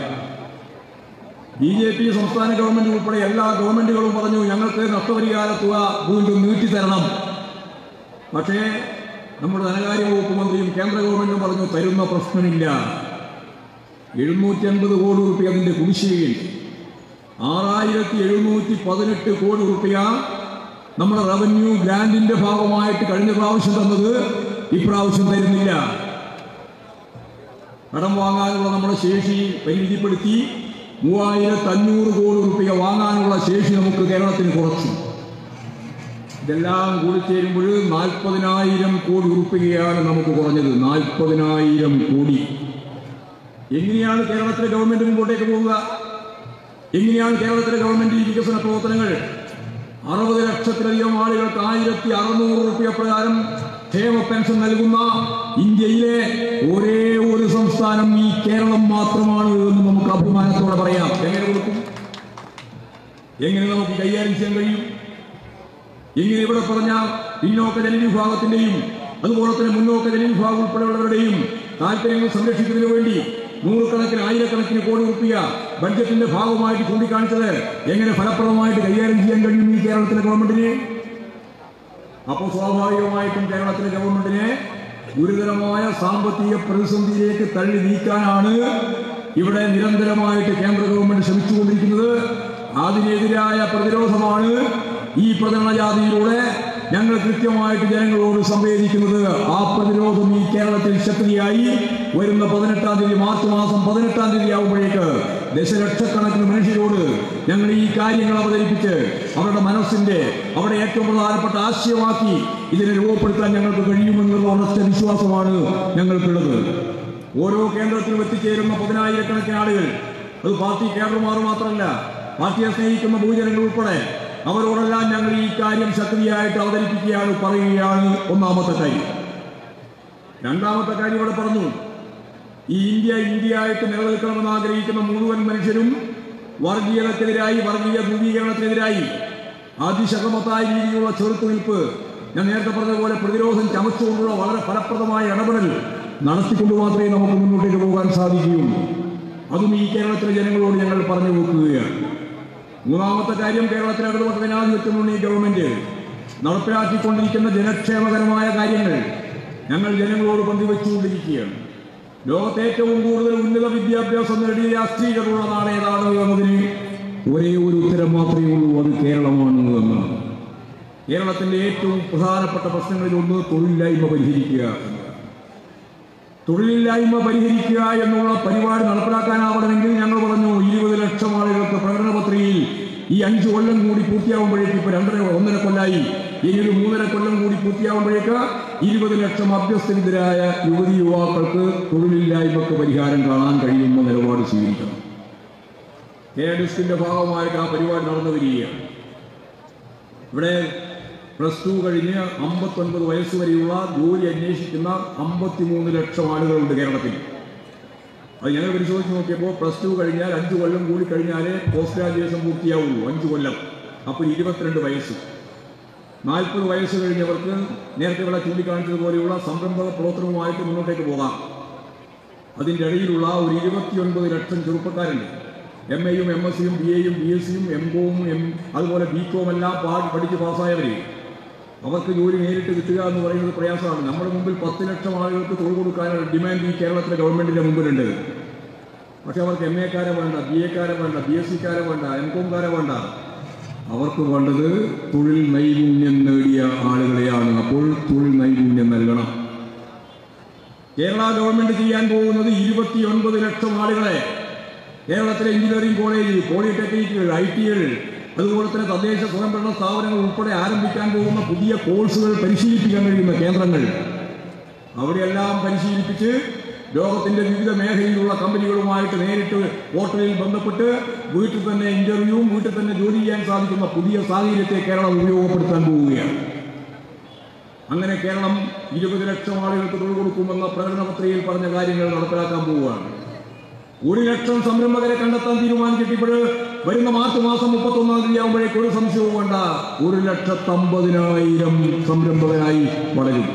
ബി ജെ പി സംസ്ഥാന ഗവൺമെന്റ് ഉൾപ്പെടെ എല്ലാ ഗവൺമെന്റുകളും പറഞ്ഞു ഞങ്ങൾക്ക് നഷ്ടപരിഹാര തുക വീണ്ടും നീട്ടിത്തരണം പക്ഷേ നമ്മുടെ ധനകാര്യ വകുപ്പ് മന്ത്രിയും കേന്ദ്ര ഗവൺമെന്റും പറഞ്ഞു തരുന്ന പ്രശ്നമില്ല എഴുന്നൂറ്റി അൻപത് കോടി റുപ്യ അതിന്റെ കുടിശ്ശികയിൽ ആറായിരത്തി എഴുന്നൂറ്റി പതിനെട്ട് കോടി റുപ്യ നമ്മുടെ റവന്യൂ ഗ്രാന്റിന്റെ ഭാഗമായിട്ട് കഴിഞ്ഞ പ്രാവശ്യം തന്നത് ഇപ്രാവശ്യം തരുന്നില്ല കടം വാങ്ങാനുള്ള നമ്മുടെ ശേഷി പരിമിതിപ്പെടുത്തി മൂവായിരത്തി അഞ്ഞൂറ് കോടി റുപ്യ വാങ്ങാനുള്ള ശേഷി നമുക്ക് കേരളത്തിന് കുറച്ചു ഇതെല്ലാം കൂടി ചേരുമ്പോൾ നാൽപ്പതിനായിരം കോടി ഉറുപ്പികയാണ് നമുക്ക് കുറഞ്ഞത് നാൽപ്പതിനായിരം കോടി എങ്ങനെയാണ് കേരളത്തിലെ ഗവൺമെന്റ് മുമ്പോട്ടേക്ക് പോവുക എങ്ങനെയാണ് കേരളത്തിലെ ഗവൺമെന്റ് ഈ വികസന പ്രവർത്തനങ്ങൾ അറുപത് ലക്ഷത്തിലധികം ആളുകൾക്ക് ആയിരത്തി അറുന്നൂറ് റുപ്യ പ്രകാരം ക്ഷേമ പെൻഷൻ നൽകുന്ന ഇന്ത്യയിലെ ഒരേ ഒരു സംസ്ഥാനം ഈ കേരളം മാത്രമാണ് എന്ന് നമുക്ക് അഭിമാനത്തോടെ പറയാം എങ്ങനെ കൊടുക്കും എങ്ങനെ നമുക്ക് കൈകാര്യം ചെയ്യാൻ കഴിയും ഇങ്ങനെ ഇവിടെ പറഞ്ഞ പിന്നോക്ക ജനവിഭാഗത്തിന്റെയും അതുപോലെ തന്നെ മുന്നോക്ക ജനവിഭാഗം ഉൾപ്പെടെയുള്ളവരുടെയും താല്പര്യങ്ങൾ സംരക്ഷിക്കുന്നതിന് വേണ്ടി നൂറുകണക്കിന് ആയിരക്കണക്കിന് കോടി റുപ്യ ബഡ്ജറ്റിന്റെ ഭാഗമായിട്ട് ചൂണ്ടിക്കാണിച്ചത് എങ്ങനെ ഫലപ്രദമായിട്ട് കൈകാര്യം ചെയ്യാൻ കഴിയും ഈ കേരളത്തിലെ ഗവൺമെന്റിന് അപ്പോൾ സ്വാഭാവികമായിട്ടും കേരളത്തിലെ ഗവൺമെന്റിനെ ഗുരുതരമായ സാമ്പത്തിക പ്രതിസന്ധിയിലേക്ക് തള്ളി നീക്കാനാണ് ഇവിടെ നിരന്തരമായിട്ട് കേന്ദ്ര ഗവൺമെന്റ് ശ്രമിച്ചുകൊണ്ടിരിക്കുന്നത് അതിനെതിരായ പ്രതിരോധമാണ് ഈ പ്രചരണ ജാതിയിലൂടെ ഞങ്ങൾ കൃത്യമായിട്ട് ജനങ്ങളോട് സംവേദിക്കുന്നത് ആ പ്രതിരോധം ഈ കേരളത്തിൽ ശക്തിയായി വരുന്ന പതിനെട്ടാം തീയതി മാർച്ച് മാസം പതിനെട്ടാം തീയതി ആകുമ്പോഴേക്ക് ദശലക്ഷക്കണക്കിന് മനുഷ്യരോട് ഞങ്ങൾ ഈ കാര്യങ്ങൾ അവതരിപ്പിച്ച് അവരുടെ മനസ്സിന്റെ അവരുടെ ഏറ്റവും പ്രധാനപ്പെട്ട ആശയമാക്കി ഇതിനെ രൂപപ്പെടുത്താൻ ഞങ്ങൾക്ക് കഴിയുമെന്നുള്ള ഉറച്ച വിശ്വാസമാണ് ഞങ്ങൾക്കുള്ളത് ഓരോ കേന്ദ്രത്തിലും എത്തിച്ചേരുന്ന പതിനായിരക്കണക്കിന് ആളുകൾ അത് പാർട്ടി കേഡർമാർ മാത്രമല്ല പാർട്ടിയെ സ്നേഹിക്കുന്ന ഭൂജനങ്ങൾ ഉൾപ്പെടെ അവരോടെല്ലാം ഞങ്ങൾ ഈ കാര്യം ശക്തിയായിട്ട് അവതരിപ്പിക്കുകയാണ് പറയുകയാണ് ഒന്നാമത്തെ കാര്യം രണ്ടാമത്തെ കാര്യം ഇവിടെ പറഞ്ഞു ഈ ഇന്ത്യ ഇന്ത്യയായിട്ട് നിലനിൽക്കണമെന്ന് ആഗ്രഹിക്കുന്ന മുഴുവൻ മനുഷ്യരും വർഗീയതക്കെതിരായി വർഗീയ ധ്രുവീകരണത്തിനെതിരായി അതിശക്തമത്തായ രീതിയിലുള്ള ചെറുത്തുനിൽപ്പ് ഞാൻ നേരത്തെ പറഞ്ഞതുപോലെ പ്രതിരോധം ചമച്ചുകൊണ്ടുള്ള വളരെ ഫലപ്രദമായ ഇടപെടൽ നടത്തിക്കൊണ്ട് മാത്രമേ നമുക്ക് മുന്നോട്ടേക്ക് പോകാൻ സാധിക്കുകയുള്ളൂ അതും ഈ കേരളത്തിലെ ജനങ്ങളോട് ഞങ്ങൾ പറഞ്ഞു നോക്കുകയാണ് മൂന്നാമത്തെ കാര്യം കേരളത്തിലെ ഇടതുപക്ഷ ജനാധിപത്യ മുന്നണി ഗവൺമെന്റ് നടപ്പിലാക്കിക്കൊണ്ടിരിക്കുന്ന ജനക്ഷേമകരമായ കാര്യങ്ങൾ ഞങ്ങൾ ജനങ്ങളോട് പങ്കുവെച്ചുകൊണ്ടിരിക്കുകയാണ് ലോകത്തെ ഏറ്റവും കൂടുതൽ ഉന്നത വിദ്യാഭ്യാസം നേടിയ രാഷ്ട്രീയതയുള്ള നാട് ഏതാണ് എന്നതിന് ഒരേ ഒരു ഉത്തരം മാത്രമേ ഉള്ളൂ അത് കേരളമാണ് എന്നാണ് കേരളത്തിന്റെ ഏറ്റവും പ്രധാനപ്പെട്ട പ്രശ്നങ്ങളിൽ ഒന്ന് തൊഴിലില്ലായ്മ പരിഹരിക്കുക എന്നതാണ് തൊഴിലില്ലായ്മ പരിഹരിക്കുക എന്നുള്ള പരിപാടി നടപ്പിലാക്കാനാവണമെങ്കിൽ ഞങ്ങൾ പറഞ്ഞു ഇരുപത് ലക്ഷം ആളുകൾക്ക് പ്രകടന പത്രികയിൽ ഈ അഞ്ചു കൊല്ലം കൂടി പൂർത്തിയാകുമ്പോഴേക്ക് ഇപ്പൊ രണ്ടര ഒന്നര കൊല്ലായി ഇനി ഒരു മൂന്നര കൊല്ലം കൂടി പൂർത്തിയാകുമ്പോഴേക്ക് ഇരുപത് ലക്ഷം അഭ്യസ്തവിദ്യരായ യുവതി യുവാക്കൾക്ക് തൊഴിലില്ലായ്മക്ക് പരിഹാരം കാണാൻ കഴിയുന്ന നിലപാട് സ്വീകരിക്കണം കേരളത്തിന്റെ ഭാഗമായിട്ട് ആ പരിപാടി നടന്നു വരികയാണ് ഇവിടെ പ്ലസ് ടു കഴിഞ്ഞ് അമ്പത്തൊൻപത് വയസ്സ് വരെയുള്ള ജോലി അന്വേഷിക്കുന്ന അമ്പത്തിമൂന്ന് ലക്ഷം ആളുകളുണ്ട് കേരളത്തിൽ അത് ഞങ്ങൾ പരിശോധിച്ച് നോക്കിയപ്പോൾ പ്ലസ് ടു കഴിഞ്ഞാൽ അഞ്ച് കൊല്ലം കൂടി കഴിഞ്ഞാലേ പോസ്റ്റ് ഗ്രാജുവേഷൻ പൂർത്തിയാവുള്ളൂ അഞ്ച് കൊല്ലം അപ്പോൾ ഇരുപത്തിരണ്ട് വയസ്സ് നാൽപ്പത് വയസ്സ് കഴിഞ്ഞവർക്ക് നേരത്തെ ഇവിടെ ചൂണ്ടിക്കാണിച്ചതുപോലെയുള്ള സംരംഭക പ്രവർത്തനവുമായിട്ട് മുന്നോട്ടേക്ക് പോകാം അതിൻ്റെ ഇടയിലുള്ള ഒരു ഇരുപത്തിയൊൻപത് ലക്ഷം ചെറുപ്പക്കാരുണ്ട് എം എയും എം എസ് സിയും ബി എയും ബി എസ് സിയും എം കോവും എം അതുപോലെ ബി കോം എല്ലാം പാടി പഠിച്ച് പാസ്സായവർ അവർക്ക് ജോലി നേരിട്ട് കിട്ടുക എന്ന് പറയുന്നത് പ്രയാസമാണ് നമ്മുടെ മുമ്പിൽ പത്ത് ലക്ഷം ആളുകൾക്ക് തൊഴിൽ കൊടുക്കാനുള്ള ഡിമാൻഡ് ഈ കേരളത്തിലെ ഗവൺമെന്റിന്റെ മുമ്പിലുണ്ട് പക്ഷെ അവർക്ക് എം എക്കാരെ വേണ്ട ബി എക്കാരെ വേണ്ട ബി എസ് സിക്കാരെ വേണ്ട എം കോംകാരെ വേണ്ട അവർക്ക് വേണ്ടത് തൊഴിൽ നൈപുണ്യം നേടിയ ആളുകളെയാണ് അപ്പോൾ തൊഴിൽ നൈപുണ്യം നൽകണം കേരള ഗവൺമെന്റ് ചെയ്യാൻ പോകുന്നത് ഇരുപത്തിയൊൻപത് ലക്ഷം ആളുകളെ കേരളത്തിലെ എഞ്ചിനീയറിംഗ് കോളേജ് പോളിടെക്നിക്കുകൾ ഐ ടികൾ അതുപോലെ തന്നെ തദ്ദേശ സ്വയംഭരണ സ്ഥാപനങ്ങൾ ഉൾപ്പെടെ ആരംഭിക്കാൻ പോകുന്ന പുതിയ കോഴ്സുകൾ പരിശീലിപ്പിക്കാൻ കഴിയുന്ന കേന്ദ്രങ്ങൾ അവിടെയെല്ലാം പരിശീലിപ്പിച്ച് ലോകത്തിന്റെ വിവിധ മേഖലയിലുള്ള കമ്പനികളുമായിട്ട് നേരിട്ട് പോർട്ടലിൽ ബന്ധപ്പെട്ട് വീട്ടിൽ തന്നെ ഇന്റർവ്യൂവും വീട്ടിൽ തന്നെ ജോലി ചെയ്യാൻ സാധിക്കുന്ന പുതിയ സാഹചര്യത്തെ കേരളം ഉപയോഗപ്പെടുത്താൻ പോവുകയാണ് അങ്ങനെ കേരളം ഇരുപത് ലക്ഷം ആളുകൾക്ക് തൊഴിൽ കൊടുക്കുമെന്ന പ്രകടന പത്രികയിൽ പറഞ്ഞ കാര്യങ്ങൾ നടപ്പിലാക്കാൻ പോവുകയാണ് ഒരു ലക്ഷം സംരംഭകരെ കണ്ടെത്താൻ തീരുമാനിച്ചിട്ട് വരുന്ന മാർച്ച് മാസം മുപ്പത്തൊന്നാം തീയതി ആകുമ്പോഴേക്ക് ഒരു സംശയവും വേണ്ട ഒരു ലക്ഷത്തമ്പതിനായിരം സംരംഭകരായി വളരും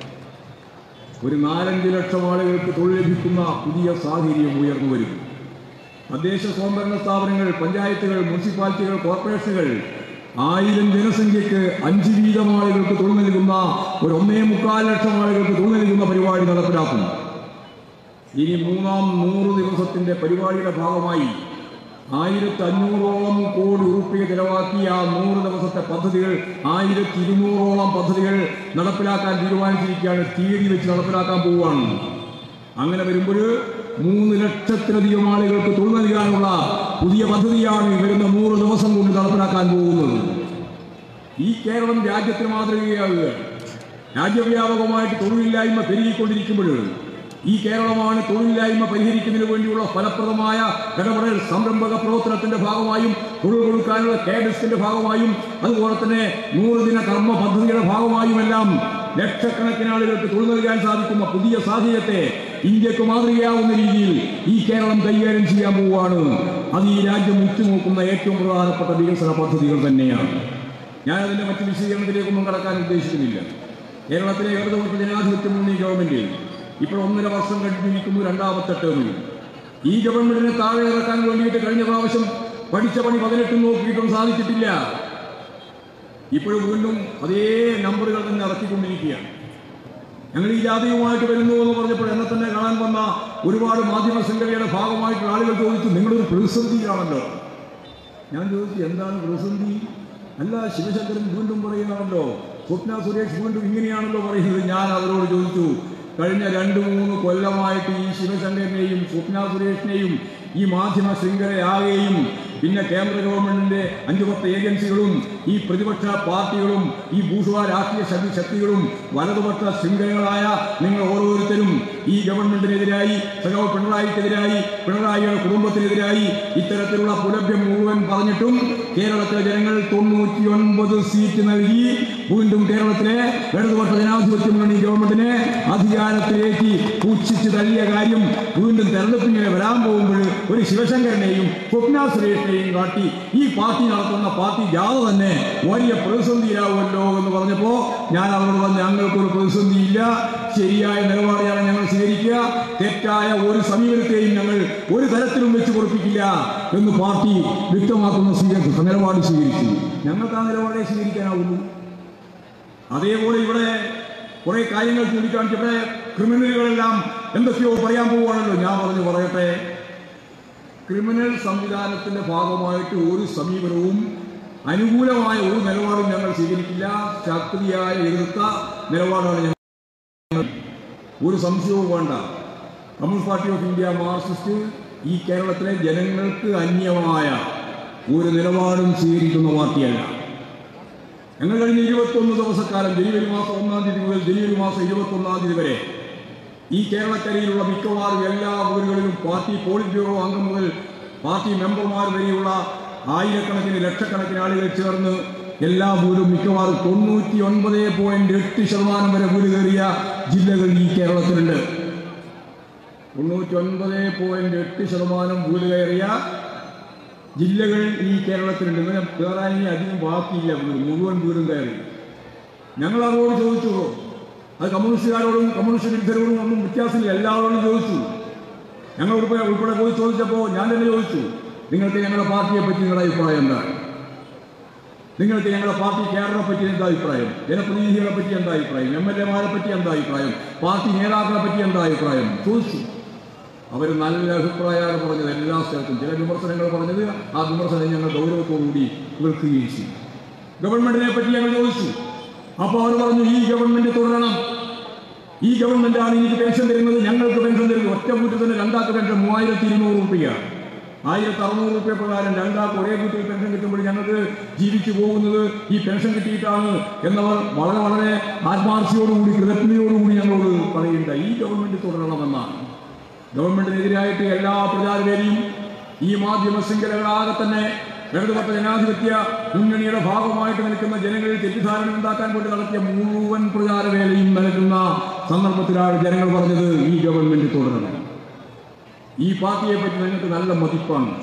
ഒരു നാലഞ്ച് ലക്ഷം ആളുകൾക്ക് തൊഴിൽ ലഭിക്കുന്ന പുതിയ സാഹചര്യം ഉയർന്നു വരും തദ്ദേശ സ്വയംഭരണ സ്ഥാപനങ്ങൾ പഞ്ചായത്തുകൾ മുനിസിപ്പാലിറ്റികൾ കോർപ്പറേഷനുകൾ ആയിരം ജനസംഖ്യക്ക് അഞ്ച് വീതം ആളുകൾക്ക് തൊഴിൽ നൽകുന്ന ഒരു ഒന്നേ മുക്കാൽ ലക്ഷം ആളുകൾക്ക് തൊഴിൽ നൽകുന്ന പരിപാടി നടപ്പിലാക്കും ഇനി മൂന്നാം നൂറ് ദിവസത്തിന്റെ പരിപാടിയുടെ ഭാഗമായി ആയിരത്തി അഞ്ഞൂറോളം കോടി ഉറുപ്പിക ചെലവാക്കിയ ആ നൂറ് ദിവസത്തെ പദ്ധതികൾ ആയിരത്തി ഇരുന്നൂറോളം പദ്ധതികൾ നടപ്പിലാക്കാൻ തീരുമാനിച്ചിരിക്കുകയാണ് തീയതി വെച്ച് നടപ്പിലാക്കാൻ പോവുകയാണ് അങ്ങനെ വരുമ്പോൾ മൂന്ന് ലക്ഷത്തിലധികം ആളുകൾക്ക് തൊഴിൽ നൽകാനുള്ള പുതിയ പദ്ധതിയാണ് ഈ വരുന്ന നൂറ് ദിവസം കൊണ്ട് നടപ്പിലാക്കാൻ പോകുന്നത് ഈ കേരളം രാജ്യത്തിന് മാതൃകയാകുകയാണ് രാജ്യവ്യാപകമായിട്ട് തൊഴിലില്ലായ്മ പെരുകിക്കൊണ്ടിരിക്കുമ്പോൾ ഈ കേരളമാണ് തൊഴിലില്ലായ്മ പരിഹരിക്കുന്നതിന് വേണ്ടിയുള്ള ഫലപ്രദമായ ഇടപെടൽ സംരംഭക പ്രവർത്തനത്തിന്റെ ഭാഗമായും തൊഴിൽ കൊടുക്കാനുള്ള കേഡസിന്റെ ഭാഗമായും അതുപോലെ തന്നെ നൂറ് ദിന കർമ്മ പദ്ധതിയുടെ ഭാഗമായുമെല്ലാം ലക്ഷക്കണക്കിന് ആളുകൾക്ക് തൊഴിൽ നൽകാൻ സാധിക്കുന്ന പുതിയ സാഹചര്യത്തെ ഇന്ത്യക്ക് മാതൃകയാവുന്ന രീതിയിൽ ഈ കേരളം കൈകാര്യം ചെയ്യാൻ പോവുകയാണ് അത് ഈ രാജ്യം ഉറ്റുനോക്കുന്ന ഏറ്റവും പ്രധാനപ്പെട്ട വികസന പദ്ധതികൾ തന്നെയാണ് ഞാനതിന്റെ മറ്റ് വിശദീകരണത്തിലേക്കൊന്നും കടക്കാൻ ഉദ്ദേശിക്കുന്നില്ല കേരളത്തിലെ ഇടതുപക്ഷ ജനാധിപത്യ മുന്നണി ഗവൺമെന്റ് ഇപ്പോൾ ഒന്നര വർഷം കഴിഞ്ഞിരിക്കുന്നു രണ്ടാമത്തെ ടേമിൽ ഈ ഗവൺമെന്റിനെ താഴെ ഇറക്കാൻ വേണ്ടിയിട്ട് കഴിഞ്ഞ പ്രാവശ്യം പഠിച്ച പണി പതിനെട്ടും നോക്കിയിട്ടും സാധിച്ചിട്ടില്ല ഇപ്പോഴും വീണ്ടും അതേ നമ്പറുകൾ തന്നെ ഇറക്കിക്കൊണ്ടിരിക്കുകയാണ് ഞങ്ങൾ ഈ ജാതിയുമായിട്ട് വരുന്നു എന്ന് പറഞ്ഞപ്പോൾ എന്നെ തന്നെ കാണാൻ വന്ന ഒരുപാട് മാധ്യമ ശൃംഖലയുടെ ഭാഗമായിട്ടുള്ള ആളുകൾ ചോദിച്ചു നിങ്ങളൊരു പ്രതിസന്ധിയിലാണല്ലോ ഞാൻ ചോദിച്ചു എന്താണ് പ്രതിസന്ധി അല്ല ശിവശങ്കരൻ വീണ്ടും പറയുകയാണല്ലോ സ്വപ്ന സുരേഷ് വീണ്ടും ഇങ്ങനെയാണല്ലോ പറയുന്നത് ഞാൻ അവരോട് ചോദിച്ചു കഴിഞ്ഞ രണ്ട് മൂന്ന് കൊല്ലമായിട്ട് ഈ ശിവശങ്കരനെയും സ്വപ്ന സുരേഷിനെയും ഈ മാധ്യമ ശൃംഖലയാകെയും പിന്നെ കേന്ദ്ര ഗവൺമെന്റിന്റെ അഞ്ചു പത്ത് ഏജൻസികളും ഈ പ്രതിപക്ഷ പാർട്ടികളും ഈ ഭൂഷുവ രാഷ്ട്രീയ ശക്തി ശക്തികളും വലതുപക്ഷ ശൃംഖലകളായ നിങ്ങൾ ഓരോരുത്തരും ഈ ഗവൺമെന്റിനെതിരായി സഖാവ് പിണറായിക്കെതിരായി പിണറായിയുടെ കുടുംബത്തിനെതിരായി ഇത്തരത്തിലുള്ള പുലഭ്യം മുഴുവൻ പറഞ്ഞിട്ടും കേരളത്തിലെ ജനങ്ങൾ തൊണ്ണൂറ്റി ഒൻപത് സീറ്റ് നൽകി വീണ്ടും കേരളത്തിലെ ഇടതുപക്ഷ ജനാധിപത്യ മുന്നണി ഗവൺമെന്റിനെ അധികാരത്തിലേക്ക് പൂച്ഛിച്ച് തള്ളിയ കാര്യം വീണ്ടും തെരഞ്ഞെടുപ്പിങ്ങനെ വരാൻ പോകുമ്പോൾ ഒരു ശിവശങ്കരനെയും സ്വപ്ന സുരേഷിനെയും കാട്ടി ഈ പാർട്ടി നടത്തുന്ന പാർട്ടി ജാഥ തന്നെ വലിയ പ്രതിസന്ധിയിലാവുമല്ലോ എന്ന് പറഞ്ഞപ്പോ ഞാൻ അവരോട് പറഞ്ഞു ഞങ്ങൾക്കൊരു പ്രതിസന്ധിയില്ല ശരിയായ നിലപാടെയാണ് ഞങ്ങൾ സ്വീകരിക്കുക തെറ്റായ ഒരു സമീപനത്തെയും ഞങ്ങൾ ഒരു തരത്തിലും വെച്ച് പൊറപ്പിക്കില്ല എന്ന് പാർട്ടി വ്യക്തമാക്കുന്ന സ്വീകരിച്ചു നിലപാട് സ്വീകരിച്ചു ഞങ്ങൾക്ക് ആ നിലപാടേ സ്വീകരിക്കാനാവുള്ളൂ അതേപോലെ ഇവിടെ കുറെ കാര്യങ്ങൾ ചൂണ്ടിക്കാണിച്ച് ഇവിടെ ക്രിമിനലുകളെല്ലാം എന്തൊക്കെയോ പറയാൻ പോവുകയാണല്ലോ ഞാൻ പറഞ്ഞു പറയട്ടെ ക്രിമിനൽ സംവിധാനത്തിന്റെ ഭാഗമായിട്ട് ഒരു സമീപനവും അനുകൂലമായ ഒരു നിലപാടും ഞങ്ങൾ സ്വീകരിക്കില്ല ശക്തിയായ എതിർത്ത നിലപാടാണ് ഞങ്ങൾ ഒരു സംശയവും വേണ്ട കമ്മ്യൂണിസ്റ്റ് പാർട്ടി ഓഫ് ഇന്ത്യ മാർക്സിസ്റ്റ് ഈ കേരളത്തിലെ ജനങ്ങൾക്ക് അന്യമായ ഒരു നിലപാടും സ്വീകരിക്കുന്ന പാർട്ടിയല്ല ഞങ്ങൾ കഴിഞ്ഞ ഇരുപത്തൊന്ന് ദിവസക്കാലം ജനുവരി മാസം ഒന്നാം തീയതി മുതൽ ജനുവരി മാസം ഇരുപത്തി ഒന്നാം തീയതി വരെ ഈ കേരളക്കരയിലുള്ള മിക്കവാറും എല്ലാ വീടുകളിലും പാർട്ടി പോളിറ്റ് ബ്യൂറോ അംഗം മുതൽ പാർട്ടി മെമ്പർമാർ വരെയുള്ള ആയിരക്കണക്കിന് ലക്ഷക്കണക്കിന് ആളുകൾ ചേർന്ന് എല്ലാ വീടും മിക്കവാറും തൊണ്ണൂറ്റി ഒൻപത് പോയിന്റ് എട്ട് ശതമാനം വരെ വീട് കയറിയ ജില്ലകൾ ഈ കേരളത്തിലുണ്ട് തൊണ്ണൂറ്റി ഒൻപത് പോയിന്റ് എട്ട് ശതമാനം വീട് കയറിയ ജില്ലകൾ ഈ കേരളത്തിലുണ്ട് ഇങ്ങനെ കയറാൻ ഇനി അധികം ബാക്കിയില്ല വീട് മുഴുവൻ വീടും കയറി ഞങ്ങൾ അവരോട് ചോദിച്ചു അത് കമ്മ്യൂണിസ്റ്റുകാരോടും കമ്മ്യൂണിസ്റ്റ് വിരുദ്ധരോടും ഒന്നും വ്യത്യാസമില്ല എല്ലാവരോടും ചോദിച്ചു ഞങ്ങൾ ഉൾപ്പെടെ ഉൾപ്പെടെ പോയി ചോദിച്ചപ്പോൾ ഞാൻ തന്നെ ചോദിച്ചു നിങ്ങൾക്ക് ഞങ്ങളുടെ പാർട്ടിയെ പറ്റി നിങ്ങളുടെ അഭിപ്രായം എന്താണ് നിങ്ങൾക്ക് ഞങ്ങളുടെ പാർട്ടി കേരളത്തെ പറ്റി എന്താ അഭിപ്രായം ജനപ്രതിനിധികളെ പറ്റി എന്താ അഭിപ്രായം എം എൽ എമാരെ പറ്റി എന്താ അഭിപ്രായം പാർട്ടി നേതാക്കളെ പറ്റി എന്താ അഭിപ്രായം ചോദിച്ചു അവർ നല്ല അഭിപ്രായമാണ് പറഞ്ഞത് എല്ലാ സ്ഥലത്തും ചില വിമർശനങ്ങൾ പറഞ്ഞത് ആ വിമർശനം ഞങ്ങൾ ഗൗരവത്തോടുകൂടി കേൾക്കുകയും ചെയ്തു ഗവൺമെന്റിനെ പറ്റി ഞങ്ങൾ ചോദിച്ചു അപ്പോൾ അവർ പറഞ്ഞു ഈ ഗവൺമെന്റ് തുടരണം ഈ ഗവൺമെന്റാണ് എനിക്ക് പെൻഷൻ തരുന്നത് ഞങ്ങൾക്ക് പെൻഷൻ തരുന്നത് ഒറ്റ വീട്ടിൽ തന്നെ രണ്ടാൾക്ക് പെൻഷൻ മൂവായിരത്തി ഇരുന്നൂറ് രൂപയാണ് ആയിരത്തി അറുന്നൂറ് രൂപ പ്രകാരം രണ്ടാൾക്ക് ഒരേ വീട്ടിൽ പെൻഷൻ കിട്ടുമ്പോൾ ഞങ്ങൾക്ക് ജീവിച്ചു പോകുന്നത് ഈ പെൻഷൻ കിട്ടിയിട്ടാണ് എന്നവർ വളരെ വളരെ ആത്മാർത്ഥയോടുകൂടി കൃതജ്ഞതയോടുകൂടി ഞങ്ങളോട് പറയേണ്ട ഈ ഗവൺമെന്റ് തുടരണമെന്നാണ് ഗവൺമെന്റിനെതിരായിട്ട് എല്ലാ പ്രചാരവേദിയും ഈ മാധ്യമ ശൃംഖലകളാകെ തന്നെ ഇടതുപക്ഷ ജനാധിപത്യ മുന്നണിയുടെ ഭാഗമായിട്ട് നിൽക്കുന്ന ജനങ്ങളിൽ തെറ്റിദ്ധാരണ ഉണ്ടാക്കാൻ വേണ്ടി നടത്തിയ മുഴുവൻ പ്രചാരവേലയും നൽകുന്ന സന്ദർഭത്തിലാണ് ജനങ്ങൾ പറഞ്ഞത് ഈ ഗവൺമെന്റ് തുടരണം ഈ പാർട്ടിയെ പറ്റി ഞങ്ങൾക്ക് നല്ല മതിപ്പാണ്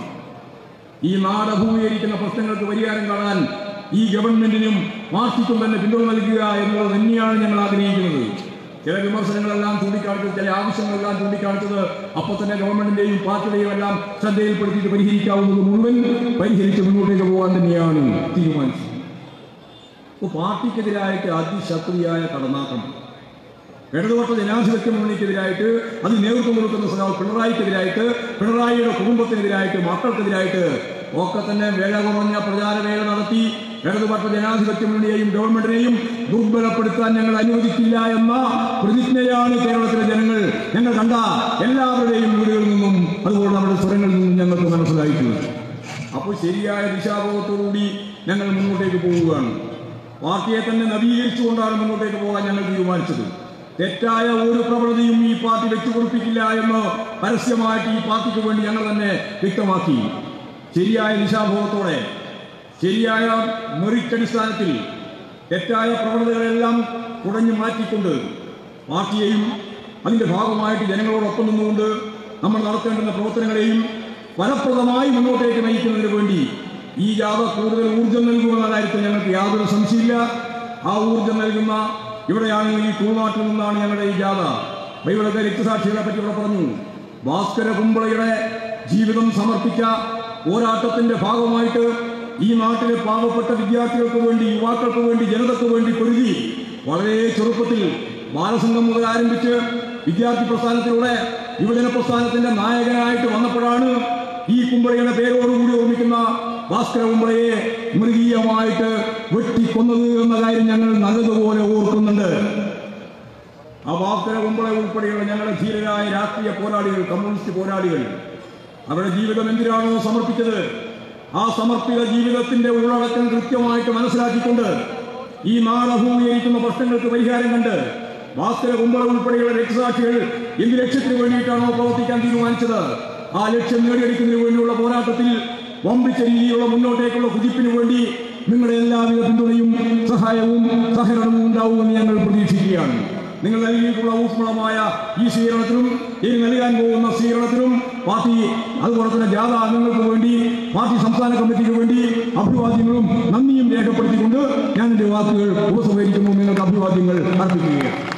ഈ നാട് അഭിമുഖീകരിക്കുന്ന പ്രശ്നങ്ങൾക്ക് പരിഹാരം കാണാൻ ഈ ഗവൺമെന്റിനും പാർട്ടിക്കും തന്നെ പിന്തുണ നൽകുക എന്നുള്ളത് തന്നെയാണ് ഞങ്ങൾ ആഗ്രഹിക്കുന്നത് ചില വിമർശനങ്ങളെല്ലാം ചൂണ്ടിക്കാണിച്ചത് ചില ആവശ്യങ്ങളെല്ലാം ചൂണ്ടിക്കാണിച്ചത് അപ്പോൾ തന്നെ ഗവൺമെന്റിന്റെയും പാർട്ടിയുടെയും എല്ലാം ശ്രദ്ധയിൽപ്പെടുത്തിയിട്ട് പരിഹരിക്കാവുന്നത് മുഴുവൻ പരിഹരിച്ച് മുന്നോട്ടേക്ക് പോകാൻ തന്നെയാണ് തീരുമാനിച്ചത് അപ്പോൾ പാർട്ടിക്കെതിരായിട്ട് അതിശക്തിയായ കടന്നാക്രമണം ഇടതുപക്ഷ ജനാധിപത്യ മുന്നണിക്കെതിരായിട്ട് അത് നേതൃത്വം കൊടുക്കുന്ന സഖാവ് പിണറായിക്കെതിരായിട്ട് പിണറായിയുടെ കുടുംബത്തിനെതിരായിട്ട് മക്കൾക്കെതിരായിട്ട് ഒക്കെ തന്നെ വേല കുറഞ്ഞ പ്രചാരവേല നടത്തി ഇടതുപക്ഷ ജനാധിപത്യ മുന്നണിയെയും ഗവൺമെന്റിനെയും ദുർബലപ്പെടുത്താൻ ഞങ്ങൾ അനുവദിക്കില്ല എന്ന പ്രതിജ്ഞയാണ് കേരളത്തിലെ ജനങ്ങൾ ഞങ്ങൾ കണ്ട എല്ലാവരുടെയും വീടുകളിൽ നിന്നും അതുപോലെ നമ്മുടെ സ്വരങ്ങളിൽ നിന്നും ഞങ്ങൾക്ക് മനസ്സിലായിട്ടുണ്ട് അപ്പോൾ ശരിയായ ദിശാബോധത്തോടുകൂടി ഞങ്ങൾ മുന്നോട്ടേക്ക് പോവുകയാണ് പാർട്ടിയെ തന്നെ നവീകരിച്ചുകൊണ്ടാണ് മുന്നോട്ടേക്ക് പോകാൻ ഞങ്ങൾ തീരുമാനിച്ചത് തെറ്റായ ഒരു പ്രവണതയും ഈ പാർട്ടി വെച്ചുകൊടുപ്പിക്കില്ല എന്ന് പരസ്യമായിട്ട് ഈ പാർട്ടിക്ക് വേണ്ടി ഞങ്ങൾ തന്നെ വ്യക്തമാക്കി ശരിയായ ദിശാബോധത്തോടെ ശരിയായ മെറിറ്റ് അടിസ്ഥാനത്തിൽ തെറ്റായ പ്രവണതകളെല്ലാം കുടഞ്ഞു മാറ്റിക്കൊണ്ട് പാർട്ടിയെയും അതിന്റെ ഭാഗമായിട്ട് ജനങ്ങളോടൊപ്പം നിന്നുകൊണ്ട് നമ്മൾ നടത്തേണ്ടുന്ന പ്രവർത്തനങ്ങളെയും ഫലപ്രദമായി മുന്നോട്ടേക്ക് നയിക്കുന്നതിന് വേണ്ടി ഈ ജാഥ കൂടുതൽ ഊർജം നൽകുമെന്ന കാര്യത്തിൽ ഞങ്ങൾക്ക് യാതൊരു സംശയമില്ല ആ ഊർജം നൽകുന്ന ഇവിടെയാണ് ഈ തൂണാട്ടിൽ നിന്നാണ് ഞങ്ങളുടെ ഈ ജാഥ ബൈബിളത്തെ രക്തസാക്ഷികളെ പറ്റി ഇവിടെ പറഞ്ഞു ഭാസ്കര കുമ്പളയുടെ ജീവിതം സമർപ്പിച്ച പോരാട്ടത്തിന്റെ ഭാഗമായിട്ട് ഈ നാട്ടിലെ പാവപ്പെട്ട വിദ്യാർത്ഥികൾക്ക് വേണ്ടി യുവാക്കൾക്ക് വേണ്ടി ജനതയ്ക്ക് വേണ്ടി പൊരുതി വളരെ ചെറുപ്പത്തിൽ ബാലസംഘം മുതൽ ആരംഭിച്ച് വിദ്യാർത്ഥി പ്രസ്ഥാനത്തിലൂടെ യുവജന പ്രസ്ഥാനത്തിന്റെ നായകനായിട്ട് വന്നപ്പോഴാണ് ഈ കുമ്പളയുടെ പേരോടുകൂടി ഓർമ്മിക്കുന്ന ഭാസ്കര കുമ്പളയെ മൃഗീയമായിട്ട് വെട്ടിക്കൊന്നത് എന്ന കാര്യം ഞങ്ങൾ നല്ലതുപോലെ ഓർക്കുന്നുണ്ട് ആ ഭാസ്കര കുമ്പളെ ഉൾപ്പെടെയുള്ള ഞങ്ങളുടെ ധീരരായ രാഷ്ട്രീയ പോരാളികൾ കമ്മ്യൂണിസ്റ്റ് പോരാളികൾ അവരുടെ ജീവിതം എന്തിനാണോ സമർപ്പിച്ചത് ആ സമർപ്പിത ജീവിതത്തിന്റെ ഉള്ളടക്കം കൃത്യമായിട്ട് മനസ്സിലാക്കിക്കൊണ്ട് ഈ നാട് അഭിമുഖീകരിക്കുന്ന പ്രശ്നങ്ങൾക്ക് പരിഹാരം കണ്ട് ഭാസ്കര കുമ്പള ഉൾപ്പെടെയുള്ള രക്തസാക്ഷികൾ എന്ത് ലക്ഷ്യത്തിന് വേണ്ടിയിട്ടാണോ പ്രവർത്തിക്കാൻ തീരുമാനിച്ചത് ആ ലക്ഷ്യം നേടിയെടുക്കുന്നതിന് വേണ്ടിയുള്ള പോരാട്ടത്തിൽ വമ്പിച്ച രീതിയിലുള്ള മുന്നോട്ടേക്കുള്ള കുതിപ്പിന് വേണ്ടി നിങ്ങളുടെ എല്ലാവിധ പിന്തുണയും സഹായവും സഹകരണവും ഉണ്ടാവുമെന്ന് ഞങ്ങൾ പ്രതീക്ഷിക്കുകയാണ് നിങ്ങൾ നൽകിയിട്ടുള്ള ഊഷ്മളമായ ഈ സ്വീകരണത്തിനും ഇനി നൽകാൻ പോകുന്ന സ്വീകരണത്തിനും പാർട്ടി അതുപോലെ തന്നെ ജാഥ അംഗങ്ങൾക്ക് വേണ്ടി പാർട്ടി സംസ്ഥാന കമ്മിറ്റിക്ക് വേണ്ടി അഭിവാദ്യങ്ങളും നന്ദിയും രേഖപ്പെടുത്തിക്കൊണ്ട് ഞാൻ എന്റെ വാക്കുകൾ ഉപസംഹരിക്കുന്നു നിങ്ങൾക്ക് അഭിവാദ്യങ്ങൾ അർപ്പിക്കുകയാണ്